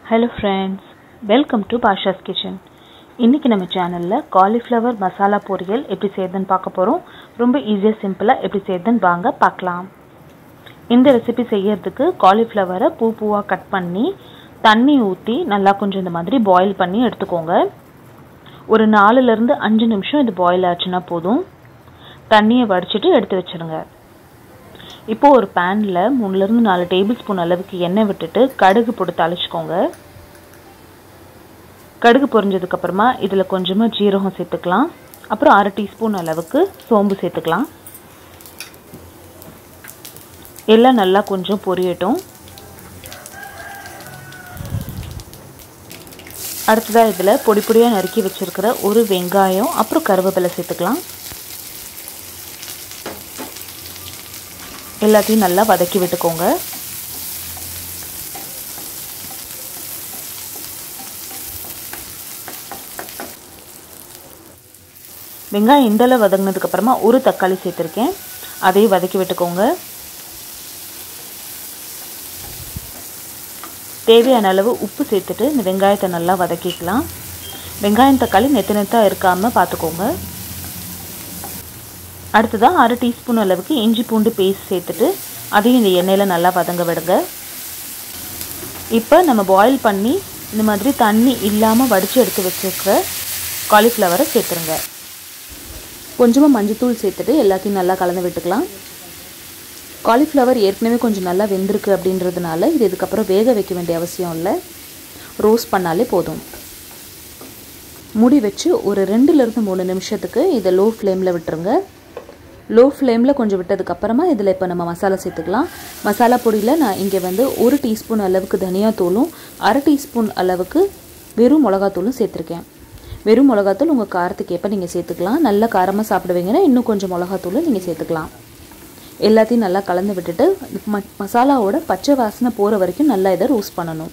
hello friends welcome to Basha's kitchen இன்றைக்கி நம்ம சேனலில் காலிஃப்ளவர் மசாலா பொரியல் எப்படி செய்யுதுன்னு பார்க்க போகிறோம் ரொம்ப ஈஸியாக சிம்பிளாக எப்படி செய்யுதுன்னு வாங்க பார்க்கலாம் இந்த ரெசிபி செய்யறதுக்கு காலிஃப்ளவரை பூ பூவாக கட் பண்ணி தண்ணி ஊற்றி நல்லா கொஞ்சம் இந்த மாதிரி பாயில் பண்ணி எடுத்துக்கோங்க ஒரு நாலுலேருந்து அஞ்சு நிமிஷம் இது பாயில் ஆச்சுன்னா போதும் தண்ணியை வடிச்சிட்டு எடுத்து வச்சுருங்க இப்போ ஒரு பேனில் மூணுலேருந்து நாலு டேபிள் ஸ்பூன் அளவுக்கு எண்ணெய் விட்டுட்டு கடுகு போட்டு தாளிச்சுக்கோங்க கடுகு பொரிஞ்சதுக்கப்புறமா இதில் கொஞ்சமாக ஜீரகம் சேர்த்துக்கலாம் அப்புறம் அரை டீஸ்பூன் அளவுக்கு சோம்பு சேர்த்துக்கலாம் எல்லாம் நல்லா கொஞ்சம் பொரியட்டும் அடுத்ததாக இதில் பொடி பொடியாக நறுக்கி வச்சுருக்கிற ஒரு வெங்காயம் அப்புறம் கருவேப்பிலை சேர்த்துக்கலாம் எல்லாத்தையும் நல்லா வதக்கி விட்டுக்கோங்க வெங்காயம் இந்தளவு வதங்கினதுக்கப்புறமா ஒரு தக்காளி சேர்த்துருக்கேன் அதையும் வதக்கி விட்டுக்கோங்க தேவையான அளவு உப்பு சேர்த்துட்டு இந்த வெங்காயத்தை நல்லா வதக்கிக்கலாம் வெங்காயம் தக்காளி நெத்து நெத்தாக இருக்காமல் பார்த்துக்கோங்க அடுத்ததாக அரை டீஸ்பூன் அளவுக்கு இஞ்சி பூண்டு பேஸ்ட் சேர்த்துட்டு அதையும் இந்த எண்ணெயில் நல்லா வதங்க விடுங்க இப்போ நம்ம பாயில் பண்ணி இந்த மாதிரி தண்ணி இல்லாமல் வடித்து எடுத்து வச்சுருக்கிற காலிஃப்ளவரை சேர்த்துருங்க கொஞ்சமாக மஞ்சத்தூள் சேர்த்துட்டு எல்லாத்தையும் நல்லா கலந்து விட்டுக்கலாம் காலிஃப்ளவர் ஏற்கனவே கொஞ்சம் நல்லா வெந்திருக்கு அப்படின்றதுனால இது இதுக்கப்புறம் வேக வைக்க வேண்டிய அவசியம் இல்லை ரோஸ்ட் பண்ணாலே போதும் மூடி வச்சு ஒரு ரெண்டுலேருந்து மூணு நிமிஷத்துக்கு இதை லோ ஃப்ளேமில் விட்டுருங்க லோ ஃப்ளேமில் கொஞ்சம் விட்டதுக்கப்புறமா இதில் இப்போ நம்ம மசாலா சேர்த்துக்கலாம் மசாலா பொடியில் நான் இங்கே வந்து ஒரு டீஸ்பூன் அளவுக்கு தனியாத்தூளும் அரை டீஸ்பூன் அளவுக்கு வெறும் மிளகாத்தூளும் சேர்த்துருக்கேன் வெறும் மிளகாத்தூள் உங்கள் காரத்துக்கு ஏற்ப நீங்கள் சேர்த்துக்கலாம் நல்லா காரமாக சாப்பிடுவீங்கன்னா இன்னும் கொஞ்சம் மிளகாத்தூளும் நீங்கள் சேர்த்துக்கலாம் எல்லாத்தையும் நல்லா கலந்து விட்டுட்டு ம மசாலாவோட பச்சை வாசனை போகிற வரைக்கும் நல்லா இதை ரோஸ்ட் பண்ணணும்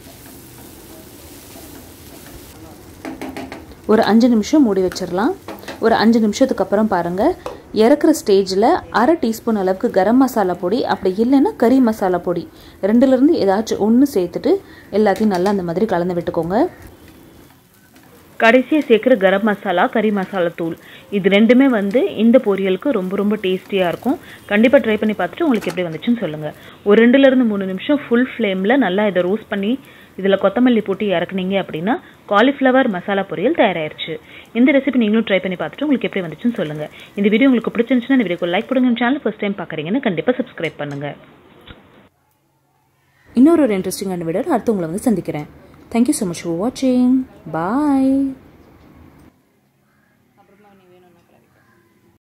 ஒரு அஞ்சு நிமிஷம் மூடி வச்சிடலாம் ஒரு அஞ்சு நிமிஷத்துக்கு அப்புறம் பாருங்கள் இறக்குற ஸ்டேஜில் அரை டீஸ்பூன் அளவுக்கு கரம் மசாலா பொடி அப்படி இல்லைன்னா கறி மசாலா பொடி ரெண்டுலேருந்து ஏதாச்சும் ஒன்று சேர்த்துட்டு எல்லாத்தையும் நல்லா அந்த மாதிரி கலந்து விட்டுக்கோங்க கடைசியாக சேர்க்குற கரம் மசாலா கறி மசாலா தூள் இது ரெண்டுமே வந்து இந்த பொரியலுக்கு ரொம்ப ரொம்ப டேஸ்டியாக இருக்கும் கண்டிப்பாக ட்ரை பண்ணி பார்த்துட்டு உங்களுக்கு எப்படி வந்துச்சுன்னு சொல்லுங்கள் ஒரு ரெண்டுலேருந்து மூணு நிமிஷம் ஃபுல் ஃப்ளேமில் நல்லா இதை ரோஸ்ட் பண்ணி இதில் கொத்தமல்லி போட்டு இறக்குனீங்க அப்படின்னா காலிஃப்ளவர் மசாலா பொரியல் தயாராகிருச்சு இந்த ரெசிபி நீங்களும் ட்ரை பண்ணி பார்த்துட்டு உங்களுக்கு எப்படி வந்துச்சுன்னு சொல்லுங்கள் இந்த வீடியோ உங்களுக்கு பிடிச்சிருந்துச்சுன்னா இந்த வீடியோக்கு லைக் கொடுங்க சேனல் ஃபஸ்ட் டைம் பார்க்குறீங்கன்னா கண்டிப்பாக சப்ஸ்கிரைப் பண்ணுங்கள் இன்னொரு ஒரு இன்ட்ரெஸ்டிங்கான வீடியோ அடுத்து உங்களை வந்து சந்திக்கிறேன் தேங்க்யூ ஸோ மச் ஃபார் வாட்சிங் பாய்